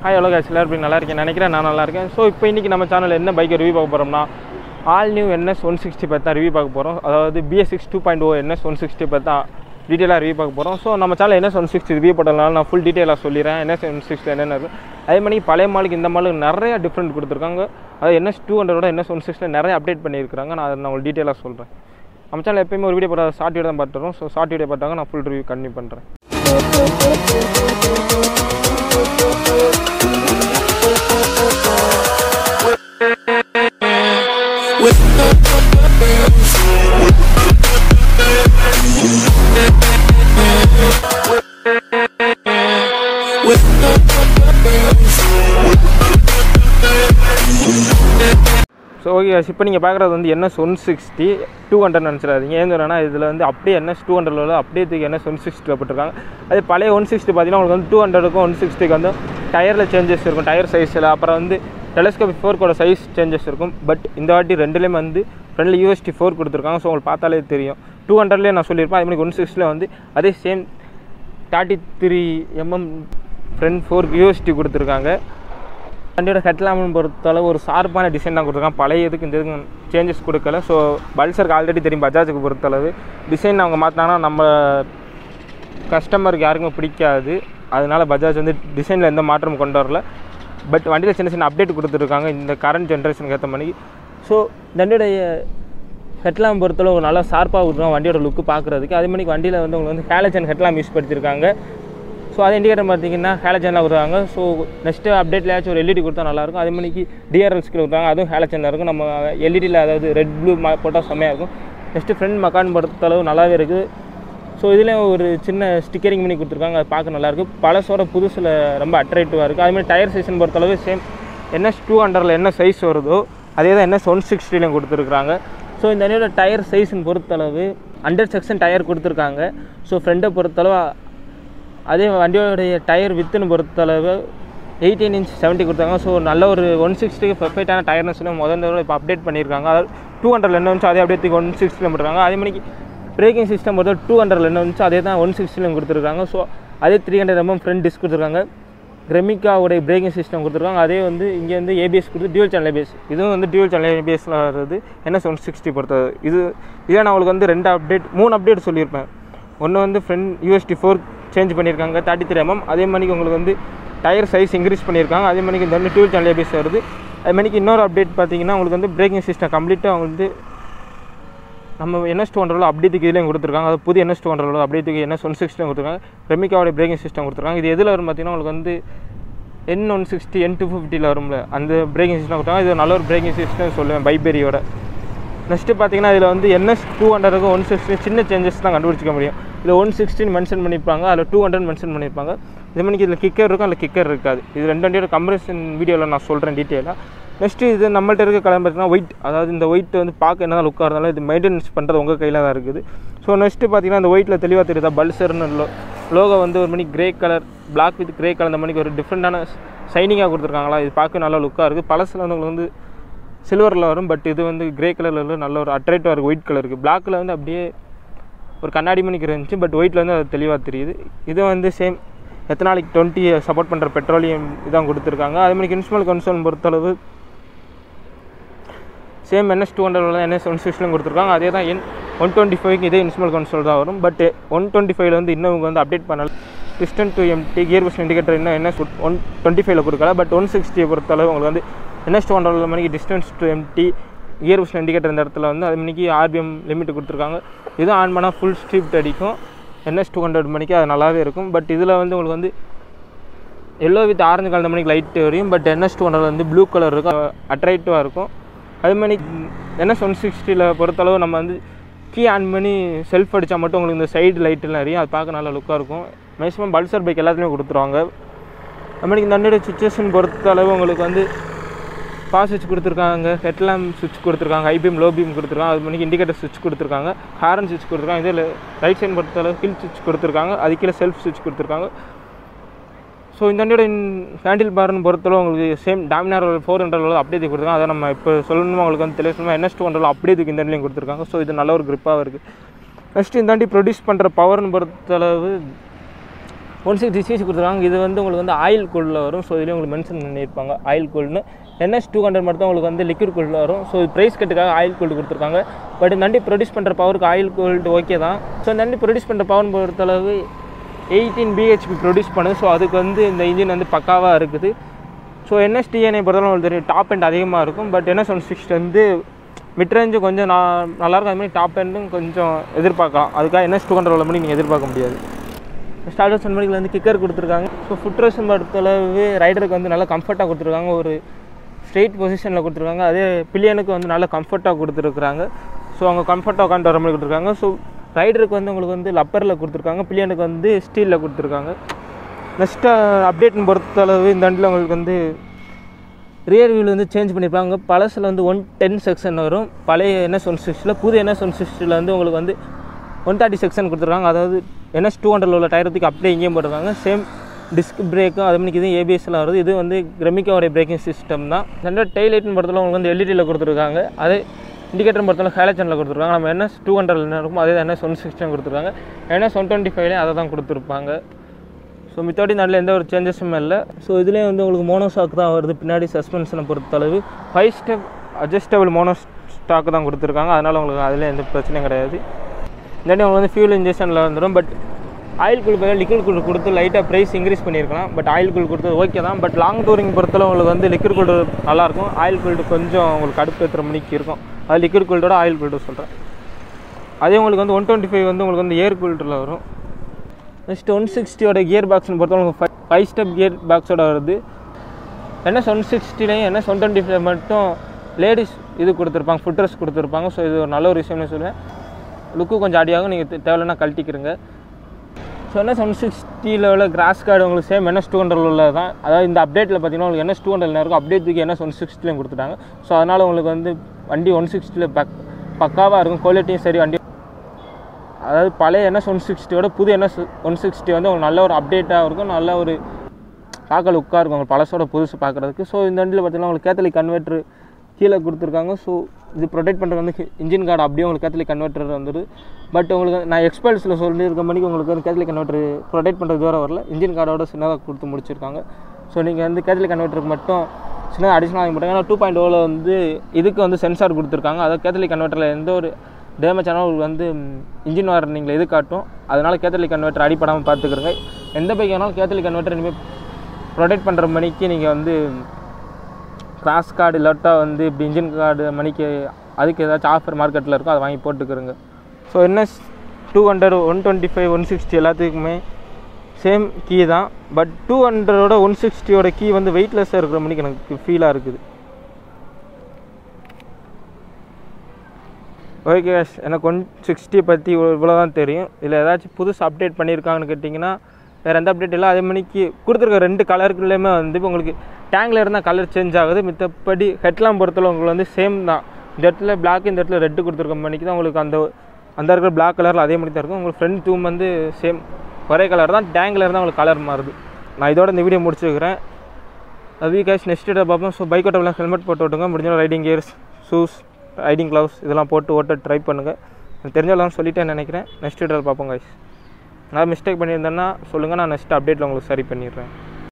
hi hello case எல்லாரும் எப்படி நல்லா இருக்கேன் நினைக்கிறேன் நான் நல்லா இருக்கேன் ஸோ இப்போ இன்றைக்கி நம்ம சேனலில் என்ன பைக்கை ரிவ்யூ பார்க்க போகிறோம்னா all new NS one sixty பற்றி தான் ரிவ்யூ பார்க்க போகிறோம் அதாவது BS six two point O NS one sixty பற்றி தான் டீட்டெயிலாக ரிவ்யூ பார்க்க போகிறோம் ஸோ நம்ம channel NS one sixty review போட்டதுனால நான் ஃபுல் டீட்டெயிலாக சொல்லிடுறேன் என்எஸ் ஒன் சிக்ஸ்டி என்னென்ன இருக்குது அதே மாதிரி பழைய மாலுக்கு இந்த மாலுக்கு நிறைய டிஃப்ரெண்ட் கொடுத்துருக்காங்க அது என்எஸ் டூ ஹண்ட்ரடோட என்எஸ் ஒன் சிக்ஸ்டியில் நிறைய அப்டேட் பண்ணியிருக்காங்க நான் அதை நான் உங்களுக்கு டீட்டெயிலாக சொல்கிறேன் நம்ம சேனல் எப்பயுமே ஒரு வீடியோ போட ஷார்ட் வீடியோ தான் பார்த்துறோம் ஸோ ஷார்ட் வீடியோ பார்த்தாங்க நான் ஃபுல் ரிவ்யூ கண்டினியூ பண்ணுறேன் ஸோ ஓகே இப்போ நீங்கள் பார்க்குறது வந்து NS one sixty two hundred நினச்சிடாதீங்க ஏன் சொல்கிறேன்னா இதில் வந்து அப்படியே என்எஸ் டூ ஹண்ட்ரட் உள்ள அப்படியே தூக்கி என்எஸ் ஒன் சிக்ஸ்டியில் போட்டிருக்காங்க அது பழைய ஒன் சிக்ஸ்டி பார்த்தீங்கன்னா உங்களுக்கு வந்து டூ ஹண்ட்ரடுக்கும் ஒன் சிக்ஸ்டிக்கு வந்து டயரில் சேஞ்சஸ் இருக்கும் டயர் சைஸில் அப்புறம் வந்து டெலஸ்கோபிக் ஃபோர்க்கோட சைஸ் சேஞ்சஸ் இருக்கும் பட் இந்த வாட்டி ரெண்டுலேயுமே வந்து ஃப்ரண்டில் யூஎஸ்டி ஃபோர் கொடுத்துருக்காங்க ஸோ உங்களுக்கு பார்த்தாலே தெரியும் டூ ஹண்ட்ரட்லேயே நான் சொல்லியிருப்பேன் அதே மாதிரி ஒன் சிக்ஸ்டியில் வந்து அதே same thirty three mm front fork USD கொடுத்துருக்காங்க வண்டியோட ஹெட்லாம்னு பொறுத்தளவு ஒரு ஷார்ப்பான டிசைன் தான் கொடுத்துருக்காங்க பழைய இதுக்கு இந்த இதுக்கு சேஞ்சஸ் கொடுக்கல ஸோ பல்சருக்கு ஆல்ரெடி தெரியும் பஜாஜுக்கு பொறுத்தளவு டிசைன் அவங்க மாற்றினாங்கன்னா நம்ம கஸ்டமருக்கு யாருக்குமே பிடிக்காது அதனால பஜாஜ் வந்து டிசைனில் எந்த மாற்றமும் கொண்டு வரல பட் வண்டியில் சின்ன சின்ன அப்டேட் கொடுத்துருக்காங்க இந்த கரண்ட் ஜென்ரேஷனுக்கு ஏற்ற மாதிரி ஸோ வண்டியோடைய ஹெட்லாம் பொறுத்தளவு நல்லா ஷார்ப்பாக கொடுத்துருக்காங்க வண்டியோட லுக்கு பார்க்குறதுக்கு அதே மாதிரி வண்டியில் வந்து உங்களுக்கு வந்து ஹேலஜன் ஹெட்லாம் யூஸ் படுத்திருக்காங்க ஸோ அது இண்டிகேட்டர் பார்த்தீங்கன்னா ஹேலஜன்லாம் கொடுத்தாங்க ஸோ நெக்ஸ்ட்டு அப்டேட்லேயாச்சும் ஒரு எல்இடி கொடுத்தா நல்லாயிருக்கும் அதே மாதிரி டிஆர்எல் ஸ்கில் கொடுத்தாங்க அதுவும் ஹேலஜனில் இருக்கும் நம்ம எல்இடியில் அதாவது ரெட் ப்ளூ மா போட்டால் செம்மையாக இருக்கும் நெக்ஸ்ட்டு ஃப்ரண்ட் மக்கான் பொறுத்தளவு நல்லாவே இருக்குது ஸோ இதுலேயும் ஒரு சின்ன ஸ்டிக்கரிங் பண்ணி கொடுத்துருக்காங்க அது பார்க்க நல்லாயிருக்கு பழசோட புதுசில் ரொம்ப அட்ராக்டிவாக இருக்குது அதே மாதிரி டயர் சைஸ்னு பொறுத்தளவு சேம் என்எஸ் டூ ஹண்ட்ரடில் என்ன சைஸ் வருதோ அதே தான் என்எஸ் ஒன் சிக்ஸ்டிலையும் கொடுத்துருக்குறாங்க ஸோ இந்த வண்டியோட டயர் சைஸ்னு பொறுத்தளவு அண்டர் செக்ஷன் டயர் கொடுத்துருக்காங்க ஸோ ஃப்ரெண்டை பொறுத்தளவு அதே வண்டியோடைய டயர் வித்துன்னு பொறுத்தளவு எயிட்டீன் இன்ச் செவன்ட்டி கொடுத்தாங்க ஸோ நல்ல ஒரு ஒன் சிக்ஸ்டிக்கு பெர்ஃபெக்டான டயர்னு சொல்லி முதல் தடவை இப்போ அப்டேட் பண்ணியிருக்காங்க அதாவது டூ ஹண்ட்ரட் என்ன வந்துச்சு அதே அப்படியே ஒன் சிக்ஸ்டியில் போட்டுருக்காங்க அதே மாதிரி பிரேக்கிங் சிஸ்டம் பொறுத்த டூ ஹண்ட்ரட் என்ன வந்துச்சு அதே தான் ஒன் சிக்ஸ்டிலையும் கொடுத்துருக்காங்க ஸோ அதே three hundred mm front disc கொடுத்துருக்காங்க கிரெமிக்காவுடைய பிரேக்கிங் சிஸ்டம் கொடுத்துருக்காங்க அதே வந்து இங்கே வந்து ஏபிஎஸ் கொடுத்து டியூல் சேனல் ஏபிஎஸ் இதுவும் வந்து டியூல் சேனல் ஏபிஎஸ்ல வருது என்எஸ் ஒன் சிக்ஸ்டி பொறுத்தது இது இதே நான் உங்களுக்கு வந்து ரெண்டு அப்டேட் மூணு அப்டேட் சொல்லியிருப்பேன் ஒன்று வந்து ஃப்ரண்ட் யூஎஸ்டி ஃபோர் சேஞ்ச் பண்ணியிருக்காங்க தேர்ட்டி த்ரீ எம்எம் அதே மாதிரிக்கு உங்களுக்கு வந்து டயர் சைஸ் இன்க்ரீஸ் பண்ணியிருக்காங்க அதே மாதிரிக்கு இந்த வந்து டியூல் சேனல் ஏபிஎஸ் வருது அதே மாதிரிக்கு இன்னொரு அப்டேட் பார்த்தீங்கன்னா உங்களுக்கு வந்து பிரேக்கிங் சிஸ்டம் கம்ப்ளீட்டாக அவங்க வந்து நம்ம என்எஸ் டூ ஹண்ட்ரட் அப்டேட்டுக்கு இதுலேயும் கொடுத்துருக்காங்க அது புது என்எஸ் டூ ஹண்ட்ரட் அப்டேட்டுக்கு என்எஸ் ஒன் சிக்ஸ்டியும் கொடுத்துருக்காங்க ரெமிக்காவோட பிரேக்கிங் சிஸ்டம் கொடுத்துருக்காங்க இது எதில் வரும் பார்த்தீங்கன்னா உங்களுக்கு வந்து N one sixty N two ஃபிஃப்டியில் வரும்ல அந்த பிரேக்கிங் சிஸ்டம் கொடுத்தாங்க இது நல்ல ஒரு பிரேக்கிங் சிஸ்டம் சொல்லுவேன் பைபெரியோட நெக்ஸ்ட்டு பார்த்தீங்கன்னா இதில் வந்து என்எஸ் டூ ஹண்ட்ரடுக்கு ஒன் சிக்ஸ்டி சின்ன சேஞ்சஸ் தான் கண்டுபிடிச்சிக்க முடியும் இதில் ஒன் சிக்ஸ்டின் மென்ஷன் பண்ணியிருப்பாங்க அதில் டூ ஹண்ட்ரட் மென்ஷன் பண்ணியிருப்பாங்க இதே மாதிரி இதில் கிக்கர் இருக்கும் அதில் கிக்கர் இருக்காது இது ரெண்டு வண்டியோட கம்பரிசன் வீடியோவில் நான் சொல்கிறேன் டீட்டெயிலாக நெக்ஸ்ட்டு இது நம்மள்ட்ட இருக்க கலர் பார்த்தீங்கன்னா ஒயிட் அதாவது இந்த ஒயிட் வந்து பார்க்க என்ன தான் லுக்காக இருந்தாலும் இது மெயின்டெனன்ஸ் பண்ணுறது உங்கள் கையில் தான் இருக்குது ஸோ நெக்ஸ்ட்டு பார்த்தீங்கன்னா இந்த ஒயிட்டில் தெளிவாக தெரியுதா பல்சர்னு லோ லோகோ வந்து ஒரு மணி grey colour black with grey colour இந்த மணிக்கு ஒரு டிஃப்ரெண்ட்டான ஷைனிங்காக கொடுத்துருக்காங்களா இது பார்க்க நல்லா லுக்காக இருக்குது பழசில் வந்து உங்களுக்கு வந்து சில்வரில் வரும் பட் இது வந்து கிரே கலரில் நல்ல ஒரு அட்ராக்டிவாக இருக்குது ஒயிட் கலருக்கு பிளாக்கில் வந்து அப்படியே ஒரு கண்ணாடி மணிக்கு இருந்துச்சு பட் ஒயிட்டில் வந்து அது தெளிவாக தெரியுது இது வந்து சேம் எத்தனை நாளைக்கு டுவெண்ட்டி சப்போர்ட் பண்ணுற பெட்ரோலியம் இதான் கொடுத்துருக்காங்க அதே மாதிரி இன்ஸ்மால் கன்சோல் பொறுத்தளவு சேம் என்எஸ் டூ ஹண்ட்ரட் தான் என்எஸ் ஒன் சிக்ஸ்டிலும் கொடுத்துருக்காங்க அதே தான் என் ஒன் டுவெண்ட்டி ஃபைவ்க்கு இதே இன்ஸ்மால் கன்சோல் தான் வரும் பட் ஒன் டுவெண்ட்டி ஃபைவ்ல வந்து இன்னும் இவங்க வந்து அப்டேட் பண்ணல distance to empty gear pos indicator இன்னும் என்எஸ் ஒன் டுவெண்ட்டி ஃபைவ்ல கொடுக்கல பட் ஒன் சிக்ஸ்டியை பொறுத்தளவு உங்களுக்கு வந்து என்எஸ் டூ ஹண்ட்ரட் மணிக்கு distance to empty gear pos indicator இந்த இடத்துல வந்து அது மணிக்கு ஆர்பிஎம் லிமிட் கொடுத்துருக்காங்க இதுவும் ஆன் பண்ணால் ஃபுல் ஸ்ட்ரிப்ட் அடிக்கும் என்எஸ் டூ ஹண்ட்ரட் மணிக்கு அது நல்லாவே இருக்கும் பட் இதில் வந்து உங்களுக்கு வந்து எல்லோ வித் ஆரஞ்சு கலந்த மணிக்கு லைட் வரையும் பட் என்எஸ் டூ ஹண்ட்ரட் வந்து ப்ளூ கலர் இருக்கும் அட்ராக்டிவாக இருக்கும் அது மாதிரி என்எஸ் ஒன் சிக்ஸ்டியில் பொறுத்தளவு நம்ம வந்து கீ ஆன் பண்ணி செல்ஃப் அடித்தா மட்டும் உங்களுக்கு இந்த சைடு லைட்டெல்லாம் எரியும் அது பார்க்க நல்ல லுக்காக இருக்கும் மேக்ஸிமம் பல்சர் பைக் எல்லாத்துலேயும் கொடுத்துருவாங்க அது மாதிரி இந்த வண்டியோட சுச்சுவேஷன் பொறுத்தளவு உங்களுக்கு வந்து பாஸ் சுவிட்ச் கொடுத்துருக்காங்க ஹெட்லாம் சுவிட்ச் கொடுத்துருக்காங்க ஹை பீம் லோ பீம் கொடுத்துருக்காங்க அது மணிக்கு இண்டிகேட்டர் சுவிட்ச் கொடுத்துருக்காங்க ஹாரன் சுவிட்ச் கொடுத்துருக்காங்க இதில் ரைட் சைட் பொறுத்தளவு ஹில் சுவிட்ச் கொடுத்துருக்காங்க அது கீழே செல்ஃப் சுவிட்ச் கொடுத்துருக்காங்க ஸோ இந்த வண்டியோட ஹேண்டில் பார்னு பொறுத்தளவு உங்களுக்கு சேம் டாமினார் ஃபோர் ஹண்ட்ரட் அப்படியே தூக்கி கொடுத்துருக்காங்க அதை நம்ம இப்போ சொல்லணுமா உங்களுக்கு வந்து தெளிவாக என்எஸ் டூ ஹண்ட்ரட் அப்படியே தூக்கி இந்த வண்டிலையும் கொடுத்துருக்காங்க ஸோ இது நல்ல ஒரு grip-ஆ இருக்குது நெக்ஸ்ட் இந்த வண்டி ப்ரொடியூஸ் பண்ணுற பவர்னு பொறுத்தளவு ஒன் சிக்ஸ்டி சிசி கொடுத்துருக்காங்க இது வந்து உங்களுக்கு வந்து ஆயில் கூலில் வரும் ஸோ இதுலேயும் உங்களுக்கு மென்ஷன் பண்ணியிருப்பாங்க ஆயில் கூல்னு என்எஸ் டூ ஹண்ட்ரட் மட்டும் உங்களுக்கு வந்து லிக்விட் கூலில் வரும் ஸோ ப்ரைஸ் கட்டுக்காக ஆயில் கூல்டு கொடுத்துருக்காங்க பட் இந்த வண்டி ப்ரொடியூஸ் பண்ணுற பவருக்கு ஆயில் கூல்டு ஓகே தான் ஸோ இந்த வண்டி ப்ரொடியூஸ் பண்ணுற பவர் பொறுத்தளவு எயிட்டீன் பிஹெச்பி ப்ரொடியூஸ் பண்ணுது ஸோ அதுக்கு வந்து இந்த இன்ஜின் வந்து பக்காவாக இருக்குது ஸோ என்எஸ் டிஎன்ஐ பொறுத்தவரை உங்களுக்கு தெரியும் டாப் எண்ட் அதிகமாக இருக்கும் பட் என்எஸ் ஒன் சிக்ஸ்டி வந்து மிட் ரேஞ்சு கொஞ்சம் நான் நல்லாயிருக்கும் அதுமாதிரி டாப் எண்டும் கொஞ்சம் எதிர்பார்க்கலாம் அதுக்காக என்எஸ் டூ ஹண்ட்ரட் பண்ணி நீங்கள் எதிர்பார்க்க முடியாது ஸ்டார்டர்ஸ் மணிக்கு வந்து கிக்கர் கொடுத்துருக்காங்க ஸோ ஃபுட் ரெஸ்ட் பொறுத்தளவு ரைடருக்கு வந்து நல்லா கம்ஃபர்ட்டாக கொடுத்துருக்காங்க ஒரு ஸ்ட்ரெயிட் பொசிஷனில் கொடுத்துருக்காங்க அதே பில்லியனுக்கு வந்து நல்லா கம்ஃபர்ட்டாக கொடுத்துருக்குறாங்க ஸோ அவங்க கம்ஃபர்ட்டாக உட்காந்து வர மாதிரி கொடுத்துருக்காங்க ஸோ ரைடருக்கு வந்து உங்களுக்கு வந்து லப்பரில் கொடுத்துருக்காங்க பில்லியனுக்கு வந்து ஸ்டீலில் கொடுத்துருக்காங்க நெக்ஸ்ட்டு அப்டேட்னு பொறுத்தளவு இந்த வண்டியில் உங்களுக்கு வந்து ரியர் வியூவில் வந்து சேஞ்ச் பண்ணியிருப்பாங்க பழசில் வந்து ஒன் டென் செக்ஷன் வரும் பழைய என்எஸ் ஒன் சிக்ஸ்டியில் புது என்எஸ் ஒன் சிக்ஸ்டியில் வந்து உங்களுக்கு வந்து ஒன் தேர்ட்டி செக்ஷன் கொடுத்துருக்காங்க அதாவது என்எஸ் டூ ஹண்ட்ரட் உள்ள டயரத்துக்கு அப்படியே இங்கேயும் போட்டிருக்காங்க சேம் டிஸ்க் பிரேக்கும் அது மாதிரி இது ஏபிஎஸ்லாம் வருது இது வந்து கிரெமிக்காவுடைய பிரேக்கிங் சிஸ்டம் தான் ரெண்டாவது டெய்லைட்னு பொறுத்தவரை உங்களுக்கு வந்து எல்இடியில் கொடுத்துருக்காங்க அதே இண்டிகேட்டர் பொறுத்தவரை ஹேலச்சனில் கொடுத்துருக்காங்க நம்ம என்எஸ் டூ ஹண்ட்ரட் என்ன இருக்கும் அதே என்எஸ் ஒன் சிக்ஸ்டியும் கொடுத்துருக்காங்க என்எஸ் ஒன் டுவெண்ட்டி ஃபைவ்லேயும் அதை தான் கொடுத்துருப்பாங்க ஸோ மித்தபடி நல்ல எந்த ஒரு சேஞ்சஸுமே இல்லை ஸோ இதுலேயும் வந்து உங்களுக்கு மோனோ ஸ்டாக் தான் வருது பின்னாடி சஸ்பென்ஷனை பொறுத்தளவு five step adjustable mono shock தான் கொடுத்துருக்காங்க அதனால் உங்களுக்கு அதில் எந்த பிரச்சனையும் கிடையாது இல்லாட்டி உங்களுக்கு வந்து ஃபியூல் இன்ஜெக்ஷனில் வந்துடும் பட் ஆயில் கூல் பதிலாக லிக்விட் கூல் கொடுத்து லைட்டாக ப்ரைஸ் இன்க்ரீஸ் பண்ணியிருக்கலாம் பட் ஆயில் கூல் கொடுத்தது ஓகே தான் பட் லாங் டூரிங் பொறுத்தளவு உங்களுக்கு வந்து லிக்விட் கூல்டு நல்லாயிருக்கும் ஆயில் கூல்டு கொஞ்சம் உங்களுக்கு அடுப்பு ஏற்றுற மணிக்கு இருக்கும் அது லிக்விட் கூல்டோட ஆயில் கூல்டு சொல்கிறேன் அதே உங்களுக்கு வந்து ஒன் டுவெண்ட்டி ஃபைவ் வந்து உங்களுக்கு வந்து ஏர் கூல்டரில் வரும் நெக்ஸ்ட் ஒன் சிக்ஸ்டியோட கியர் பாக்ஸ்னு பொறுத்தவரை ஃபைவ் ஃபைவ் ஸ்டெப் கியர் பாக்ஸோட வருது என்எஸ் ஒன் சிக்ஸ்டிலையும் என்எஸ் ஒன் டுவெண்ட்டி ஃபைவ் மட்டும் லேடிஸ் இது கொடுத்துருப்பாங்க ஃபுட்ரஸ் கொடுத்துருப்பாங்க ஸோ இது ஒரு நல்ல ஒரு விஷயம்னு சொல்லுவேன் லுக்கு கொஞ்சம் அடியாகும் நீங்கள் தேவையில்லைனா கழட்டிக்கிறங்க ஸோ என்எஸ் ஒன் சிக்ஸ்டியில் உள்ள கிராஸ் கார்டு உங்களுக்கு சேம் என்எஸ் டூ ஹண்ட்ரட் உள்ள தான் அதாவது இந்த அப்டேட்டில் பார்த்தீங்கன்னா உங்களுக்கு என்எஸ் டூ ஹண்ட்ரட் இருக்கும் அப்டேட் தூக்கி என்எஸ் ஒன் சிக்ஸ்டிலையும் கொடுத்துட்டாங்க ஸோ அதனால் உங்களுக்கு வந்து வண்டி ஒன் சிக்ஸ்டியில் பக் பக்காவாக இருக்கும் குவாலிட்டியும் சரி வண்டி அதாவது பழைய என்எஸ் ஒன் சிக்ஸ்டியோட புது என்எஸ் ஒன் சிக்ஸ்டி வந்து உங்களுக்கு நல்ல ஒரு அப்டேட்டாக இருக்கும் நல்ல ஒரு பார்க்க லுக்காக இருக்கும் உங்களுக்கு பழசோட புதுசு பார்க்குறதுக்கு ஸோ இந்த வண்டியில் பார்த்தீங்கன்னா உங்களுக்கு கேத்தலிக் கன்வெர்ட்ரு கீழே கொடுத்துருக்காங்க ஸோ இது ப்ரொடெக்ட் பண்ணுறது வந்து இன்ஜின் கார்டு அப்படியே உங்களுக்கு கேத்தலிக் கன்வெர்ட்டர் வந்துடுது பட் உங்களுக்கு நான் எக்ஸ்பல்ஸில் சொல்லியிருக்க மணிக்கு உங்களுக்கு வந்து கேத்தலிக் கன்வெர்ட்டர் ப்ரொடெக்ட் பண்ணுறது வர வரல இன்ஜின் கார்டோட சின்னதாக கொடுத்து முடிச்சிருக்காங்க ஸோ நீங்கள் வந்து கேத்தலிக் கன்வெர்ட்டருக்கு மட்டும் சின்னதாக அடிஷனல் வாங்கி போட்டாங்க ஏன்னா டூ பாயிண்ட் ஓவில் வந்து இதுக்கு வந்து சென்சார் கொடுத்துருக்காங்க அதாவது கேத்தலிக் கன்வெர்ட்டரில் எந்த ஒரு டேமேஜ் ஆனால் உங்களுக்கு வந்து இன்ஜின் வாரண்டிங்கில் இது காட்டும் அதனால் கேத்தலிக் கன்வெர்ட்டர் அடிப்படாமல் பார்த்துக்கிறங்க எந்த பைக் வேணாலும் கேத்தலிக் கன்வெர்ட்டர் இனிமேல் ப்ரொடெக்ட் பண்ணுற மணிக்கு நீங்கள் வந்து கிராஸ் கார்டு இல்லாட்டா வந்து இப்படி இன்ஜின் கார்டு மணிக்கு அதுக்கு ஏதாச்சும் ஆஃபர் மார்க்கெட்டில் இருக்கோ அதை வாங்கி போட்டுக்கிறங்க so NS two hundred one twenty five one sixty எல்லாத்துக்குமே சேம் கீ தான் பட் டூ ஹண்ட்ரடோட ஒன் சிக்ஸ்டியோட கீ வந்து வெயிட்லெஸ்ஸாக இருக்கிற மணிக்கு எனக்கு ஃபீலாக இருக்குது ஓகே கேஷ் எனக்கு ஒன் சிக்ஸ்டி பற்றி இவ்வளோ தான் தெரியும் இதில் ஏதாச்சும் புதுசு அப்டேட் பண்ணியிருக்காங்கன்னு கேட்டிங்கன்னா வேறு எந்த அப்டேட் இல்லை அதே மணிக்கு கொடுத்துருக்க ரெண்டு கலருக்குள்ளேயுமே வந்து இப்போ உங்களுக்கு டேங்கில் இருந்தால் கலர் சேஞ்ச் ஆகுது மித்தபடி ஹெட்லாம் பொறுத்தளவு உங்களுக்கு வந்து சேம் தான் இந்த இடத்துல பிளாக் இந்த இடத்துல ரெட்டு கொடுத்துருக்க மணிக்கு தான் உங்களுக்கு அந்த அந்த இருக்கிற பிளாக் கலரில் அதே மாதிரி தான் இருக்கும் உங்களுக்கு ஃப்ரண்ட் டூம் வந்து சேம் ஒரே கலர் தான் டேங்கில் இருந்தால் உங்களுக்கு கலர் மாறுது நான் இதோட இந்த வீடியோ முடிச்சுக்கிறேன் அது கேஷ் நெக்ஸ்ட் டே பார்ப்போம் ஸோ பைக் ஓட்டலாம் ஹெல்மெட் போட்டு ஓட்டுங்க முடிஞ்ச riding gears shoes riding gloves இதெல்லாம் போட்டு ஓட்ட ட்ரை பண்ணுங்கள் எனக்கு தெரிஞ்சவெல்லாம் சொல்லிட்டேன்னு நினைக்கிறேன் நெக்ஸ்ட் வீடியோவில் பார்ப்போம் கைஸ் நான் மிஸ்டேக் பண்ணியிருந்தேன்னா சொல்லுங்கள் நான் நெக்ஸ்ட் அப்டேட்டில் உங்களுக்கு சரி பண்ணிடுறேன்